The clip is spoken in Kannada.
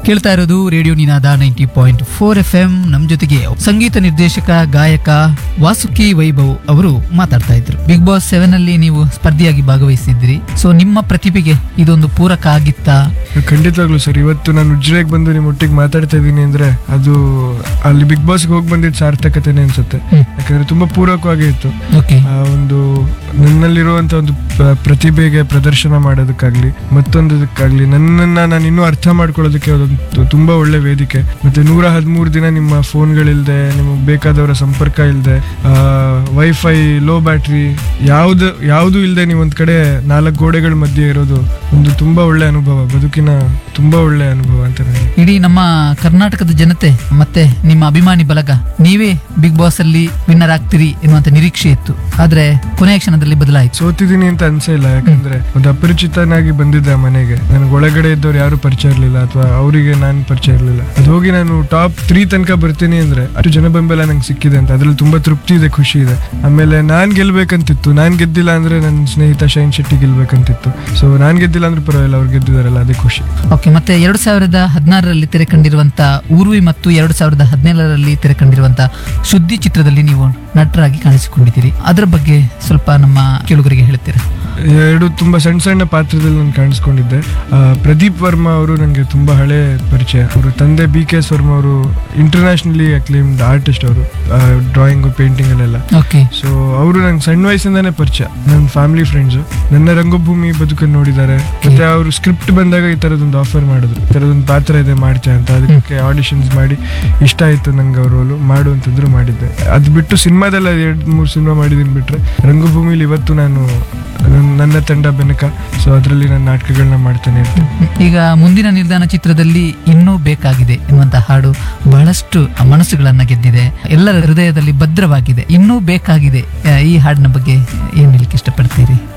ಕೇಳ್ತಾ ಇರೋದು radio Ninada ninety point four F M ನಮ್ ಜೊತೆಗೆ ಸಂಗೀತ ನಿರ್ದೇಶಕ ಗಾಯಕ ವಾಸುಕಿ ವೈಭವ್ ಅವರು ಮಾತಾಡ್ತಾ ಇದ್ರು ಬಿಗ್ ಬಾಸ್ ಸೆವೆನ್ ಅಲ್ಲಿ ನೀವು ಸ್ಪರ್ಧಿಯಾಗಿ ಭಾಗವಹಿಸಿದ್ರಿ ಸೊ ನಿಮ್ಮ ಪ್ರತಿಭೆಗೆ ಇದೊಂದು ಪೂರಕ ಆಗಿತ್ತಾ ಖಂಡಿತವಾಗ್ಲೂ ಸರ್ ಇವತ್ತು ನಾನು ಉಜ್ರೆಗೆ ಬಂದು ನಿಮ್ಮ ಒಟ್ಟಿಗೆ ಮಾತಾಡ್ತಾ ಇದ್ದೀನಿ ಅಂದ್ರೆ ಅದು ಅಲ್ಲಿ ಬಿಗ್ ಬಾಸ್ಗೆ ಹೋಗಿ ಬಂದಿದ್ದು ಸಾರ್ಥಕತೆನೇ ಅನ್ಸುತ್ತೆ ಹ್ಮ್. ಯಾಕಂದ್ರೆ ತುಂಬಾ ಪೂರಕವಾಗಿ ಇತ್ತು ಓಕೆ ಆ ಒಂದು ನನ್ನಲ್ಲಿರುವಂತ ಒಂದು ಪ್ರ- ಪ್ರತಿಭೆಗೆ ಪ್ರದರ್ಶನ ಮಾಡೋದಕ್ಕಾಗ್ಲಿ ಮತ್ತೊಂದಕ್ಕಾಗ್ಲಿ ನನ್ನನ್ನ ನಾನು ಇನ್ನೂ ಅರ್ಥ ಮಾಡ್ಕೊಳ್ಳೋದಕ್ಕೆ ಅದೊಂದು ತುಂಬಾ ಒಳ್ಳೆ ವೇದಿಕೆ ಮತ್ತೆ ನೂರ ಹದಿಮೂರು ದಿನ ನಿಮ್ಮ ಫೋನ್ಗಳಿಲ್ದೆ ನಿಮಗೆ ಬೇಕಾದವರ ಸಂಪರ್ಕ ಇಲ್ಲದೆ ವೈಫೈ ಲೋ ಬ್ಯಾಟ್ರಿ ಯಾವ್ದು ಯಾವುದು ಇಲ್ಲದೆ ನೀವು ಒಂದ್ ಕಡೆ ನಾಲ್ಕು ಗೋಡೆಗಳ ಮಧ್ಯೆ ಇರೋದು ಒಂದು ತುಂಬಾ ಒಳ್ಳೆ ಅನುಭವ ಬದುಕಿನ ತುಂಬಾ ಒಳ್ಳೆ ಅನುಭವ ಅಂತ ನನಗೆ ಇಡೀ ನಮ್ಮ ಕರ್ನಾಟಕದ ಜನತೆ ಮತ್ತೆ ನಿಮ್ಮ ಅಭಿಮಾನಿ ಬಲಗ ನೀವೇ ಬಿಗ್ ಬಾಸ್ ಅಲ್ಲಿ ವಿನ್ನರ್ ಆಗ್ತೀರಿ ಎನ್ನುವಂತ ನಿರೀಕ್ಷೆ ಇತ್ತು ಆದ್ರೆ ಕೊನೆಯ ಕ್ಷಣದಲ್ಲಿ ಬದಲಾಯಿತು ಸೋತಿದ್ದೀನಿ ಅಂತ ಅನ್ಸೇ ಇಲ್ಲ ಯಾಕಂದ್ರೆ ಒಂದು ಅಪರಿಚಿತನಾಗಿ ಬಂದಿದ್ದೆ ಆ ಮನೆಗೆ ನನಗೆ ಒಳಗಡೆ ಇದ್ದವ್ರು ಯಾರು ಪರಿಚಯ ಇರಲಿಲ್ಲ ಅಥವಾ ಅವರಿಗೆ ನಾನು ಪರಿಚಯ ಇರಲಿಲ್ಲ ಅದು ಹೋಗಿ ನಾನು ಟಾಪ್ ತ್ರೀ ತನಕ ಬರ್ತೀನಿ ಅಂದ್ರೆ ಅಷ್ಟು ಜನ ಬೆಂಬಲ ನಂಗೆ ಸಿಕ್ಕಿದೆ ಅಂತ ಅದ್ರಲ್ಲಿ ತುಂಬಾ ತೃಪ್ತಿ ಇದೆ ಖುಷಿ ಇದೆ ಆಮೇಲೆ ನಾನ್ ಗೆಲ್ಬೇಕಂತಿತ್ತು ನಾನ್ ಗೆದ್ದಿಲ್ಲ ಅಂದ್ರೆ ನನ್ನ ಸ್ನೇಹಿತ ಶೈನ್ ಶೆಟ್ಟಿ ಗೆಲ್ಬೇಕಂತಿತ್ತು ಸೊ ನಾನ್ ಗೆದ್ದಿಲ್ಲ ಅಂದ್ರೆ ಪರವಾಗಿಲ್ಲ ಅವ್ರು ಗೆದ್ದಿದಾರಲ್ಲ ಅದೇ ಖುಷಿ ಓಕೆ ಮತ್ತೆ ಎರಡು ಸಾವಿರದ ಹದಿನಾರರಲ್ಲಿ ತೆರೆ ಕಂಡಿರುವಂತ ಊರ್ವಿ ಮತ್ತು ಎರಡು ಸಾವಿರದ ಹದಿನೇಳರಲ್ಲಿ ತೆರೆ ಕಂಡಿರುವಂತ ಸುದ್ದಿ ಚಿತ್ರದಲ್ಲಿ ನೀವು ನಟರಾಗಿ ಕಾಣಿಸಿಕೊಂಡಿದ್ದೀರಿ ಅದರ ಬಗ್ಗೆ ಸ್ವಲ್ಪ ನಮ್ಮ ಕೇಳುಗರಿಗೆ ಹೇಳ್ತೀರಾ ಎರಡು ತುಂಬಾ ಸಣ್ಣ ಸಣ್ಣ ಪಾತ್ರದಲ್ಲಿ ನಾನು ಕಾಣಿಸ್ಕೊಂಡಿದ್ದೆ ಆ, ಪ್ರದೀಪ್ ವರ್ಮಾ ಅವರು ನನಗೆ ತುಂಬಾ ಹಳೆ ಪರಿಚಯ ಅವರು ತಂದೆ ಬಿ ಕೆ ಎಸ್ ವರ್ಮಾ ಅವರು ಇಂಟರ್ನ್ಯಾಷನಲಿ ಅಕ್ಲೇಮ್ಡ್ ಆರ್ಟಿಸ್ಟ್ ಅವರು ಡ್ರಾಯಿಂಗ್ ಪೇಂಟಿಂಗ್ ಅಲ್ಲೆಲ್ಲ ಓಕೆ ಸೊ ಅವರು ನಂಗೆ ಸಣ್ಣ ವಯಸ್ಸಿಂದಾನೇ ಪರಿಚಯ ನನ್ನ ಫ್ಯಾಮಿಲಿ ಫ್ರೆಂಡ್ಸ್ ನನ್ನ ರಂಗಭೂಮಿ ಬದುಕನ್ನು ನೋಡಿದ್ದಾರೆ ಮತ್ತೆ ಅವರು ಸ್ಕ್ರಿಪ್ಟ್ ಬಂದಾಗ ಈ ತರದೊಂದು ಆಫರ್ ಮಾಡಿದ್ರು ಈ ತರದೊಂದು ಪಾತ್ರ ಇದೆ ಮಾಡ್ತೀಯ ಅಂತ ಅದಕ್ಕೆ ಆಡಿಷನ್ಸ್ ಮಾಡಿ ಇಷ್ಟ ಆಯ್ತು ನಂಗೆ ಅವ್ರ ರೋಲು ಮಾಡು ಅಂತಂದ್ರು ಮಾಡಿದ್ದೆ ಅದು ಬಿಟ್ಟು ಸಿನಿಮಾದಲ್ಲ ಎರಡು ಮೂರು ಸಿನಿಮಾ ಮಾಡಿದೀನಿ ಬಿಟ್ರೆ ರಂಗಭೂಮಿಲಿ ಇವತ್ತು ನಾನು ನನ್- ನನ್ನ ತಂಡ ಬೆನಕ ಸೊ ಅದರಲ್ಲಿ ನಾನು ನಾಟಕಗಳನ್ನ ಮಾಡ್ತಾನೆ ಇರ್ತೇನೆ ಈಗ ಮುಂದಿನ ನಿಲ್ದಾಣ ಚಿತ್ರದಲ್ಲಿ ಇನ್ನೂ ಬೇಕಾಗಿದೆ ಎನ್ನುವಂತ ಹಾಡು ಬಹಳಷ್ಟು ಮನಸ್ಸುಗಳನ್ನ ಗೆದ್ದಿದೆ ಎಲ್ಲರ ಹೃದಯದಲ್ಲಿ ಭದ್ರವಾಗಿದೆ ಇನ್ನೂ ಬೇಕಾಗಿದೆ ಆ, ಈ ಹಾಡಿನ ಬಗ್ಗೆ ಏನ್ ಹೇಳಲಿಕ್ಕೆ ಇಷ್ಟಪಡ್ತೀರಿ